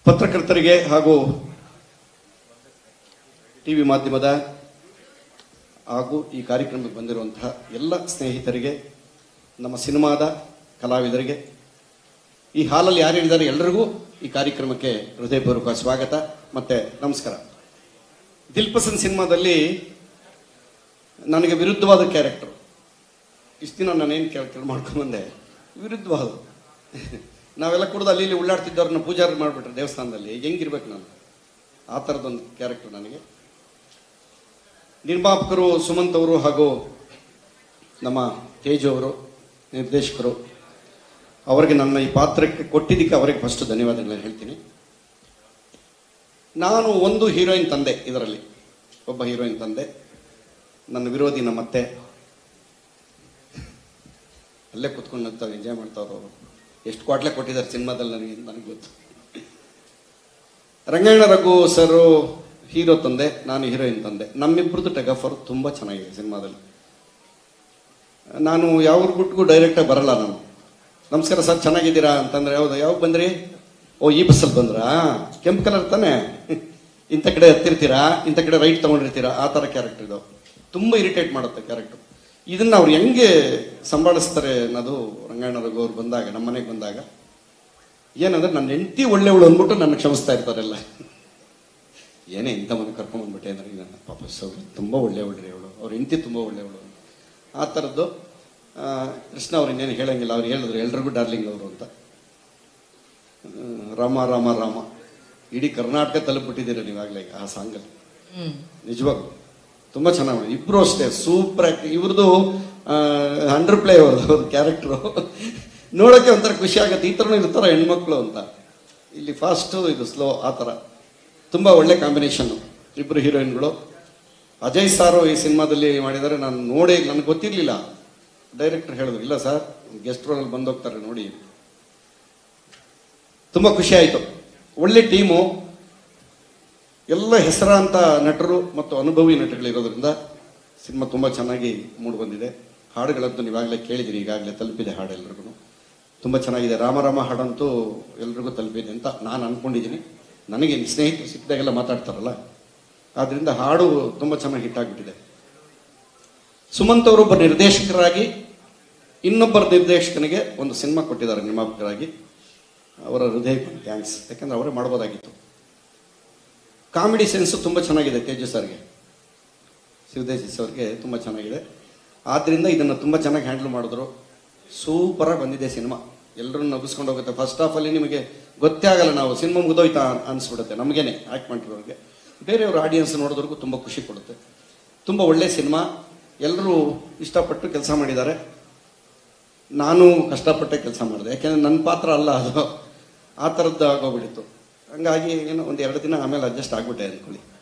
ಪತ್ರಕರ್ತರಿಗೆ ಹಾಗೂ ಟಿವಿ ಮಾಧ್ಯಮದ ಹಾಗೂ ಈ ಕಾರ್ಯಕ್ರಮಕ್ಕೆ ಬಂದಿರುವಂತಹ ಎಲ್ಲ ಸ್ನೇಹಿತರಿಗೆ ನಮ್ಮ ಸಿನಿಮಾದ ಕಲಾವಿದರಿಗೆ ಈ ಹಾಲಲ್ಲಿ ಯಾರಿದ್ದಾರೆ ಎಲ್ಲರಿಗೂ ಈ ಕಾರ್ಯಕ್ರಮಕ್ಕೆ ಹೃದಯಪೂರ್ವಕ ಸ್ವಾಗತ ಮತ್ತೆ ನಮಸ್ಕಾರ ದಿಲ್ ಪಸಂದ್ ಸಿನಿಮಾದಲ್ಲಿ ನನಗೆ ವಿರುದ್ಧವಾದ ಕ್ಯಾರೆಕ್ಟರ್ ಇಷ್ಟು ದಿನ ನಾನೇನು ಕ್ಯಾರೆಕ್ಟರ್ ಮಾಡ್ಕೊಂಡ್ಬಂದೆ ವಿರುದ್ಧವಾದ ನಾವೆಲ್ಲ ಕುಡ್ದು ಅಲ್ಲಿ ಇಲ್ಲಿ ಉಳ್ಳಾಡ್ತಿದ್ದವ್ರನ್ನ ಪೂಜಾರಿ ಮಾಡಿಬಿಟ್ರೆ ದೇವಸ್ಥಾನದಲ್ಲಿ ಹೆಂಗಿರ್ಬೇಕು ನಾನು ಆ ಥರದೊಂದು ಕ್ಯಾರೆಕ್ಟರ್ ನನಗೆ ನಿರ್ಮಾಪಕರು ಸುಮಂತ್ ಅವರು ಹಾಗೂ ನಮ್ಮ ತೇಜು ಅವರು ನಿರ್ದೇಶಕರು ಅವರಿಗೆ ನನ್ನ ಈ ಪಾತ್ರಕ್ಕೆ ಕೊಟ್ಟಿದ್ದಕ್ಕೆ ಅವರಿಗೆ ಫಸ್ಟ್ ಧನ್ಯವಾದಗಳನ್ನ ಹೇಳ್ತೀನಿ ನಾನು ಒಂದು ಹೀರೋಯಿನ್ ತಂದೆ ಇದರಲ್ಲಿ ಒಬ್ಬ ಹೀರೋಯಿನ್ ತಂದೆ ನನ್ನ ವಿರೋಧಿ ನಮ್ಮ ಅತ್ತೆ ಅಲ್ಲೇ ಕುತ್ಕೊಂಡು ನಗ್ತಾವೆ ಎಂಜಾಯ್ ಮಾಡ್ತಾವ್ರು ಅವರು ಎಷ್ಟು ಕ್ವಾಟ್ಲೆ ಕೊಟ್ಟಿದ್ದಾರೆ ಸಿನಿಮಾದಲ್ಲಿ ನನಗೆ ನನಗೆ ಗೊತ್ತು ರಂಗಾಯಣ ರಘು ಸರ್ ಹೀರೋ ತಂದೆ ನಾನು ಹೀರೋಯಿನ್ ತಂದೆ ನಮ್ಮಿಬ್ಬರದ್ದು ಟೆಗಫರ್ ತುಂಬ ಚೆನ್ನಾಗಿದೆ ಸಿನಿಮಾದಲ್ಲಿ ನಾನು ಯಾವ ಗುಟ್ಗೂ ಡೈರೆಕ್ಟಾಗಿ ಬರಲ್ಲ ನಾನು ನಮಸ್ಕಾರ ಸರ್ ಚೆನ್ನಾಗಿದ್ದೀರಾ ಅಂತಂದ್ರೆ ಯಾವ್ದು ಯಾವಾಗ ಬಂದ್ರಿ ಓ ಈ ಬಸ್ಸಲ್ಲಿ ಬಂದ್ರಾ ಕೆಂಪು ಕಲರ್ ತಾನೆ ಇಂಥ ಕಡೆ ಹತ್ತಿರ್ತೀರಾ ಇಂಥ ಕಡೆ ರೈಟ್ ತಗೊಂಡಿರ್ತೀರಾ ಆ ಥರ ಕ್ಯಾರೆಕ್ಟರ್ ಇದು ತುಂಬ ಇರಿಟೇಟ್ ಮಾಡುತ್ತೆ ಕ್ಯಾರೆಕ್ಟರ್ ಇದನ್ನ ಅವ್ರು ಹೆಂಗೆ ಸಂಭಾಳಿಸ್ತಾರೆ ಅನ್ನೋದು ರಂಗಾಯಣ ರಘು ಅವ್ರು ಬಂದಾಗ ನಮ್ಮ ಮನೆಗೆ ಬಂದಾಗ ಏನಂದ್ರೆ ನನ್ನ ಹೆಂಡತಿ ಒಳ್ಳೆಯವಳು ಅಂದ್ಬಿಟ್ಟು ನನ್ನ ಕ್ಷಮಿಸ್ತಾ ಇರ್ತಾರೆಲ್ಲ ಏನೇ ಇಂಥ ಮನೆ ಕರ್ಕೊಂಡ್ಬಂದ್ಬಿಟ್ಟೆ ಅಂದ್ರೆ ನನ್ನ ಪಾಪ ಸೌರಿ ತುಂಬ ಒಳ್ಳೆಯವಳ್ರಿ ಅವಳು ಅವ್ರ ಹೆಂಡತಿ ತುಂಬ ಒಳ್ಳೆಯವಳು ಆ ಥರದ್ದು ಆ, ಕೃಷ್ಣ ಅವ್ರು ಇನ್ನೇನು ಹೇಳಂಗಿಲ್ಲ ಅವ್ರು ಹೇಳಿದ್ರು ಎಲ್ರಿಗೂ ಡಾರ್ಲಿಂಗ್ ಅವರು ಅಂತ ಆ, ರಾಮ ರಾಮ ರಾಮ ಇಡೀ ಕರ್ನಾಟಕ ತಲುಪಿಬಿಟ್ಟಿದ್ದೀರ ನೀವಾಗಲೇ ಆ ಸಾಂಗಲ್ಲಿ ನಿಜವಾಗ್ಲು ತುಂಬ ಚೆನ್ನಾಗಿ ಮಾಡಿದ್ರು. ಇಬ್ರು ಅಷ್ಟೇ ಸೂಪರ್ ಆಕ್ಟಿಂಗ್ ಇವ್ರದ್ದು ಅಂಡರ್ ಪ್ಲೇ ಅವ್ರದ್ದು ಕ್ಯಾರೆಕ್ಟ್ರು ನೋಡೋಕೆ ಒಂಥರ ಖುಷಿ ಆಗುತ್ತೆ ಈ ಥರನೂ ಇರ್ತಾರ ಹೆಣ್ಮಕ್ಳು ಅಂತ ಇಲ್ಲಿ ಫಾಸ್ಟು ಇದು ಸ್ಲೋ ಆ ಥರ ತುಂಬ ಒಳ್ಳೆ ಕಾಂಬಿನೇಷನ್ ಇಬ್ಬರು ಹೀರೋಯಿನ್ಗಳು ಅಜಯ್ ಸಾರು ಈ ಸಿನಿಮಾದಲ್ಲಿ ಮಾಡಿದ್ದಾರೆ ನಾನು ನೋಡಿ ನನಗೆ ಗೊತ್ತಿರಲಿಲ್ಲ ಡೈರೆಕ್ಟರ್ ಹೇಳಿದ್ರು ಇಲ್ಲ ಸರ್ ಗೆಸ್ಟ್ ರೋಲಲ್ಲಿ ಬಂದೋಗ್ತಾರೆ ನೋಡಿ ತುಂಬ ಖುಷಿ ಆಯಿತು ಒಳ್ಳೆ ಟೀಮು ಎಲ್ಲ ಹೆಸರಾಂತ ನಟರು ಮತ್ತು ಅನುಭವಿ ನಟಗಳಿರೋದ್ರಿಂದ ಸಿನಿಮಾ ತುಂಬ ಚೆನ್ನಾಗಿ ಮೂಡಿ ಬಂದಿದೆ ಹಾಡುಗಳಂತೂ ನೀವಾಗಲೇ ಕೇಳಿದಿರಿ ಈಗಾಗಲೇ ತಲುಪಿದೆ ಹಾಡು ಎಲ್ರಿಗೂ ತುಂಬ ಚೆನ್ನಾಗಿದೆ ರಾಮರಾಮ ಹಾಡಂತೂ ಎಲ್ರಿಗೂ ತಲುಪಿದೆ ಅಂತ ನಾನು ಅನ್ಕೊಂಡಿದ್ದೀನಿ ನನಗೆ ಸ್ನೇಹಿತರು ಸಿಕ್ಕಿದಾಗೆಲ್ಲ ಮಾತಾಡ್ತಾರಲ್ಲ ಆದ್ರಿಂದ ಹಾಡು ತುಂಬ ಚೆನ್ನಾಗಿ ಹಿಟ್ ಆಗಿಬಿಟ್ಟಿದೆ ಸುಮಂತ್ ಅವರೊಬ್ಬ ನಿರ್ದೇಶಕರಾಗಿ ಇನ್ನೊಬ್ಬರ ನಿರ್ದೇಶಕನಿಗೆ ಒಂದು ಸಿನಿಮಾ ಕೊಟ್ಟಿದ್ದಾರೆ ನಿರ್ಮಾಪಕರಾಗಿ ಅವರ ಹೃದಯ ಥ್ಯಾಂಕ್ಸ್ ಯಾಕಂದ್ರೆ ಅವರೇ ಮಾಡ್ಬೋದಾಗಿತ್ತು ಕಾಮಿಡಿ ಸೆನ್ಸು ತುಂಬ ಚೆನ್ನಾಗಿದೆ ತೇಜಸ್ ಸರ್ಗೆ ಶಿವದೇಶಿ ಸರ್ಗೆ ತುಂಬ ಚೆನ್ನಾಗಿದೆ ಆದ್ದರಿಂದ ಇದನ್ನು ತುಂಬ ಚೆನ್ನಾಗಿ ಹ್ಯಾಂಡಲ್ ಮಾಡಿದ್ರು ಸೂಪರಾಗಿ ಬಂದಿದೆ ಸಿನಿಮಾ ಎಲ್ಲರನ್ನು ನಗಿಸ್ಕೊಂಡು ಹೋಗುತ್ತೆ ಫಸ್ಟ್ ಹಾಫಲ್ಲಿ ನಿಮಗೆ ಗೊತ್ತೇ ಆಗಲ್ಲ ನಾವು ಸಿನಿಮಾ ಮುಗಿದೋಯ್ತಾ ಅನ್ಸ್ಬಿಡುತ್ತೆ ನಮಗೇನೆ ಆ್ಯಕ್ಟ್ ಮಾಡಿರೋರಿಗೆ ಬೇರೆಯವ್ರ ಆಡಿಯನ್ಸ್ ನೋಡೋದ್ರಿಗೂ ತುಂಬ ಖುಷಿ ಕೊಡುತ್ತೆ ತುಂಬ ಒಳ್ಳೆ ಸಿನಿಮಾ ಎಲ್ಲರೂ ಇಷ್ಟಪಟ್ಟು ಕೆಲಸ ಮಾಡಿದ್ದಾರೆ ನಾನು ಕಷ್ಟಪಟ್ಟೆ ಕೆಲಸ ಮಾಡಿದೆ ಯಾಕೆಂದ್ರೆ ನನ್ನ ಪಾತ್ರ ಅಲ್ಲ ಅದು ಆ ಥರದ್ದು ಆಗೋಗ್ಬಿಟ್ಟಿತ್ತು ಹಂಗಾಗಿ ಏನೋ ಒಂದು ಎರಡು ದಿನ ಆಮೇಲೆ ಅಡ್ಜಸ್ಟ್ ಆಗ್ಬಿಟ್ಟೆ ಅಂದ್ಕೊಳ್ಳಿ